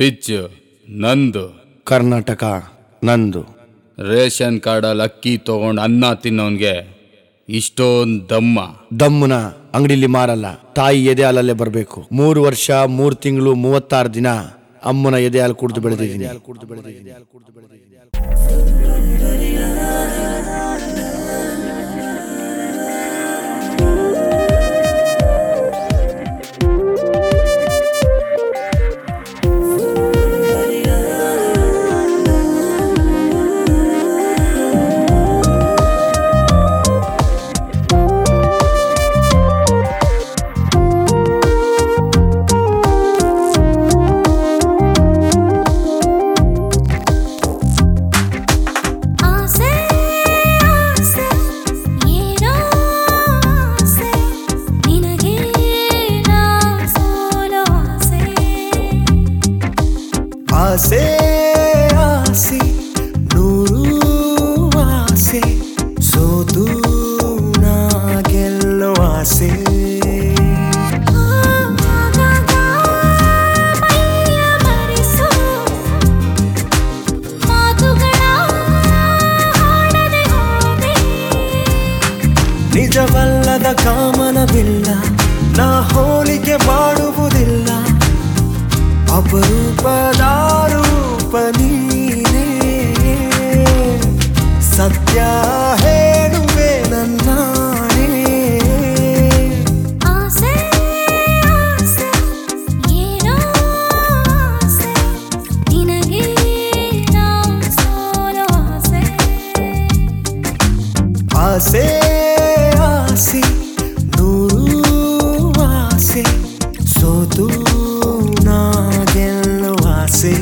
pitch ನಂದು ಕರ್ನಾಟಕ ನಂದು ration ಕಾರ್ಡಲ್ಲಿ ಅಕ್ಕಿ ತಗೊಂಡು ಅನ್ನ ತಿನ್ನೋನ್ಗೆ ಇಷ್ಟೊಂದು ದಮ್ಮ ದಮ್ಮುನ ಅಂಗಡಿಲಿ ಮಾರಲ್ಲ ತಾಯಿ ಎದೆ ಹಾಲಲ್ಲೇ ಬರಬೇಕು ಮೂರು ವರ್ಷ ಮೂರು ತಿಂಗಳು ಮೂವತ್ತಾರು ದಿನ ಅಮ್ಮನ ಎದೆ ಹಾಲು ಕುಡಿದು ಬೆಳೆದಿದ್ದೀನಿ ಆಸೆ ಆಸೆ ಏನೋ ಆಸೆ ನಿನಗೆ ನಾ ಸೋಲೋ ಆಸೆ ಆಸೆ ಆಸೆ ನೂರು ಆಸೆ ಸೋತು ನಾ ಗೆಲ್ಲೋ ಆಸೆ ಆಗಾಗ ಮೈಯ ಮರೆಸೋ ಮಾತುಗಳ ಆಡದೆ ಹೋದೆ ನಿಜವಲ್ಲದ ಕಾಮನವಿಲ್ಲ ನಾ ಹೋಲಿಕೆ ಮಾಡುವುದಿಲ್ಲ ಅಪರೂಪದ ರೂಪ ನೀನೇ ಸತ್ಯ ಹೇಳುವೆ ನನ್ನಾಣೆ ಆಸೆ ಆಸೆ ಏನೋ ಆಸೆ ನಿನಗೆ ನಾ ಸೋಲೋ ಆಸೆ ಆಸೆ ಆಸೆ ನೂರು ಆಸೆ ಸೋತು ನಾ ಗೆಲ್ಲೋ ಆಸೆ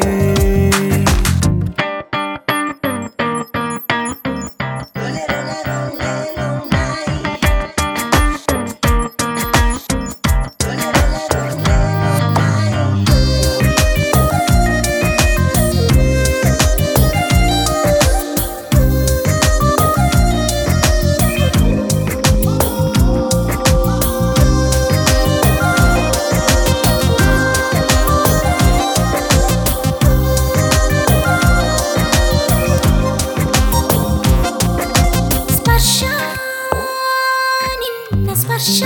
ಸ್ಪರ್ಶ ನಿನ್ನ ಸ್ಪರ್ಶ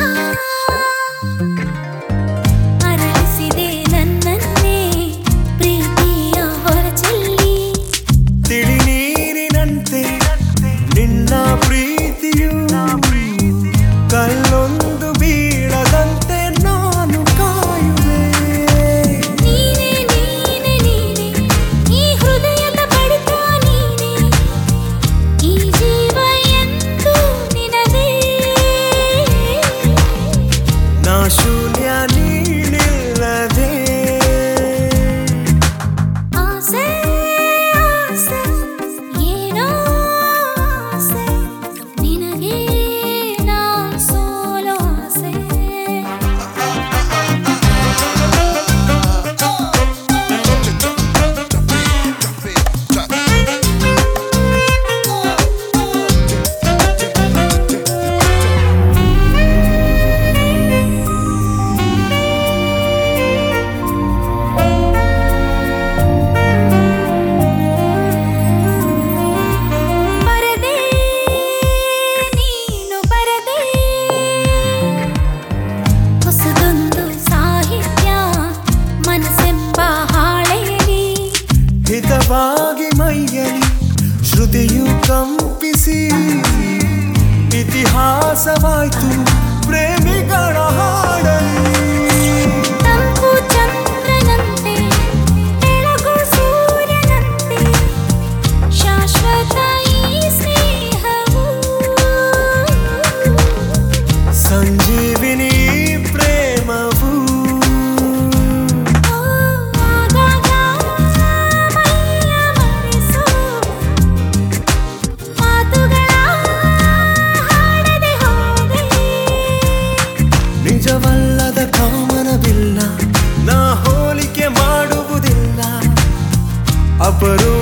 ಅರಳಿಸಿದೆ ನನ್ನನ್ನೇ ಪ್ರೀತಿಯ ಹೊರಚೆಲ್ಲಿ ತಿಳಿ ನೀರಿನಂತೆ ನಿನ್ನ ಪ್ರೀತಿಯು ಕಲ್ಲೊಂದು ಬೀಳದಂತೆ ನಾನು ಕಾಯುವೆ ನೀನೆ ನೀನೆ ನೀನೆ ಈ ಹೃದಯದ ಬಡಿತ ನೀನೆ ಈ ಜೀವ ಎಂದು ನಿನದೇ ನಾ ಶೂನ್ಯ ನೀನಿಲ್ಲದೆ ಆಸೆ ಆಸೆ ಏನೋ ಆಸೆ ನಿನಗೆ ನಾ ಸೋಲೋ ಆಸೆ ಬರದೆ ನೀನು ಬರದೆ ಹೊಸದೊಂದು ಸಾಹಿತ್ಯ ಮನಸ್ಸೆಂಬ ಹಾಳೆಯಲಿ ಹಿತವಾಗಿ ಮೈಯಲಿ ಶ್ರುತಿಯು ಕಂಪಿಸಿ ಇತಿಹಾಸವಾಯ್ತು ಪ್ರೇಮಿಗಳ ಹಾಡಲಿ ತಂಪು ಚಂದ್ರನಂತೆ ಬೆಳಗು ಸೂರ್ಯನಂತೆ ಶಾಶ್ವತ ಈ ಸ್ನೇಹವು ಸಂಜೀವಿನಿ ಪ್ರೇಮವು ಆಗಾಗ ಮೈಯ ಮರೆಸೋ ಮಾತುಗಳ ಹಾಡದೆ ಹೋದೆ ನಿಜವಲ್ಲದ ಕಾಮನವಿಲ್ಲ ನಾ ಹೋಲಿಕೆ ಮಾಡುವುದಿಲ್ಲ ಅಪರೂ